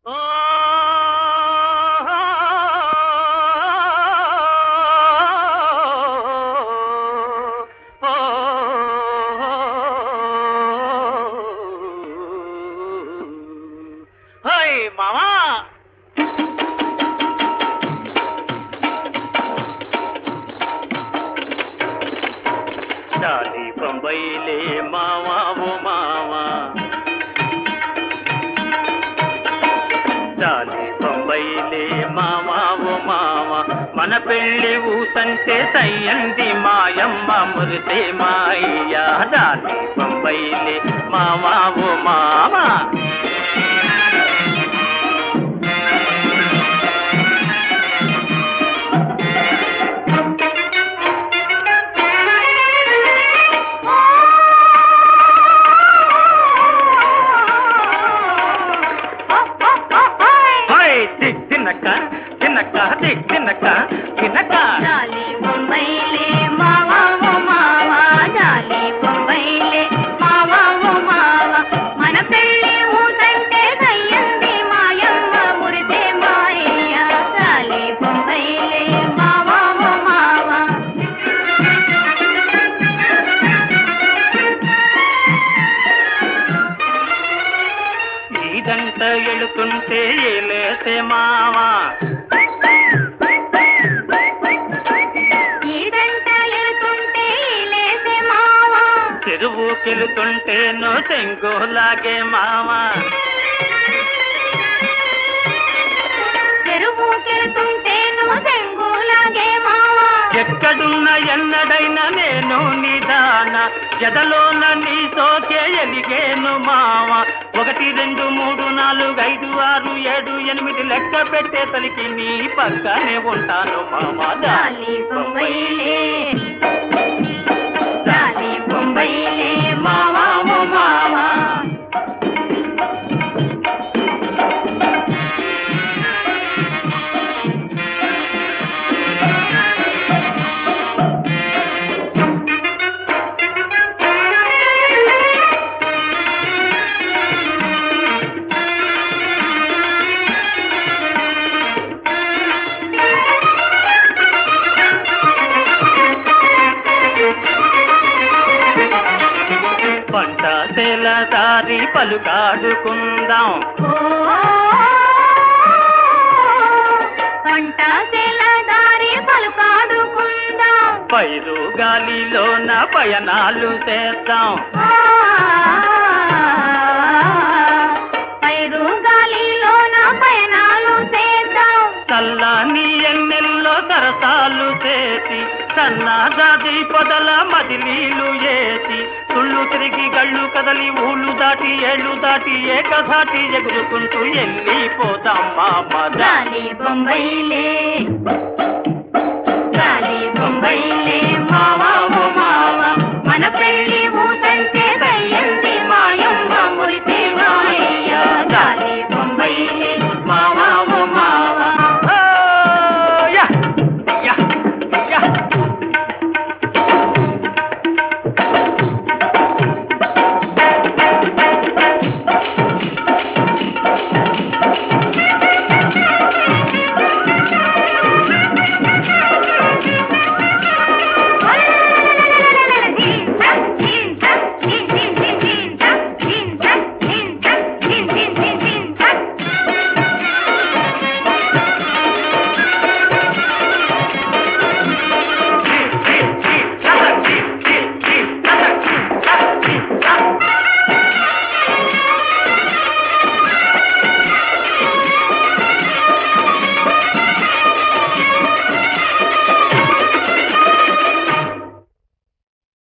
హోయ్ మామా డాలి బొంబైలే మావా ఓ మావా డాలి బొంబైలే మావా ఓ మావా మన పెళ్ళి ఊసంటే సయ్యంది మాయమ్మ మురితే మాయ్యా డాలి బొంబైలే మావా ఓ మావా హాయ్ దిక్ తిన్నక్క తిన్నక్క దిక్ తిన్నక్క తిన్నక్క జాలి బొంబైలే మావా ఓ మావా జాలి బొంబైలే మావా ఓ మావా మన పెళ్ళి ఊసంటే దయ్యంది మాయమ్మ మురితే మాయ జాలి బొంబైలే మావా ఓ మావా ఇదంత ఎడుతుంటే ఏలేసే మావా ఈడంట ఎలుతుంటే లేసే మావా చెరువుకెళ్తుంటే నో చెంగులాగే మావా చెరువుకెళ్తుంటే నువ్వు చెంగులాగే మావా ఎక్కడున్న ఎన్నడైనా నేను నిదాన జదలోన నీ సోకే ఎలిగేను మావ ఒకటి రెండు మూడు నాలుగు ఐదు ఆరు ఏడు ఎనిమిది లెక్క పెట్టే తలికి నీ పక్కనే ఉంటాను మామ జాలి బొంబైలే జాలి బొంబైలే మావా ఓ మావా పంట తెల దారి పలుకాడుకుందాం పంట చెల దారి పలుకాడుకుందాం పైరు గాలిలోన పయనాలు చేద్దాం పైరు గాలిలోన పయనాలు చేద్దాం చల్లని ఎన్నెల్లో సరసాలు చేసి సన్నాజాది పొదల మదిలీలు ఏసి తుళ్ళు తిరిగి గళ్ళు కదలి ఊళ్ళు దాటి ఏళ్ళు దాటి ఏకధాటి ఎగురుకుంటూ వెళ్ళిపోతాం మా మద జాలి బొంబైలే జాలి బొంబైలే